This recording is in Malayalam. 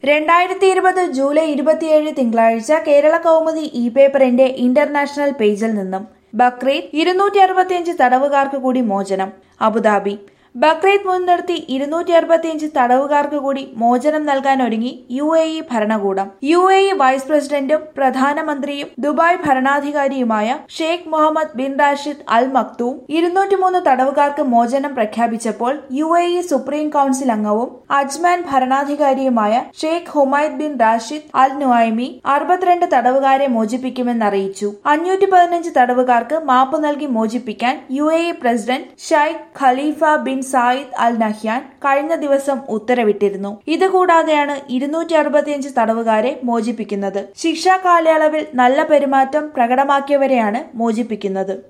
രണ്ടായിരത്തി ഇരുപത് ജൂലൈ ഇരുപത്തിയേഴ് തിങ്കളാഴ്ച കേരള കൗമുദി ഇ പേപ്പറിന്റെ ഇന്റർനാഷണൽ പേജിൽ നിന്നും ബക്രീദ് ഇരുന്നൂറ്റി അറുപത്തിയഞ്ച് തടവുകാർക്ക് കൂടി മോചനം അബുദാബി ബക്രീദ് മുൻനിർത്തി ഇരുന്നൂറ്റി അറുപത്തിയഞ്ച് തടവുകാർക്ക് കൂടി മോചനം നൽകാൻ ഒരുങ്ങി യു എ ഇ ഭരണകൂടം യു എ ഇ വൈസ് പ്രസിഡന്റും പ്രധാനമന്ത്രിയും ദുബായ് ഭരണാധികാരിയുമായ Sheikh Mohammed bin Rashid Al Maktoum ഇരുന്നൂറ്റിമൂന്ന് തടവുകാർക്ക് മോചനം പ്രഖ്യാപിച്ചപ്പോൾ U A E supreme council അംഗവും അജ്മാൻ ഭരണാധികാരിയുമായ Sheikh Humaid bin Rashid Al Nuaimi അറുപത്തിരണ്ട് തടവുകാരെ മോചിപ്പിക്കുമെന്ന് അറിയിച്ചു അഞ്ഞൂറ്റി പതിനഞ്ച് തടവുകാർക്ക് മാപ്പ് നൽകി മോചിപ്പിക്കാൻ U A E president Sheikh Khalifa bin Zayed Al Nahyan കഴിഞ്ഞ ദിവസം ഉത്തരവിട്ടിരുന്നു ഇതുകൂടാതെയാണ് ഇരുന്നൂറ്റി അറുപത്തിയഞ്ച് തടവുകാരെ മോചിപ്പിക്കുന്നത് ശിക്ഷാ കാലയളവിൽ നല്ല പെരുമാറ്റം പ്രകടമാക്കിയവരെയാണ് മോചിപ്പിക്കുന്നത്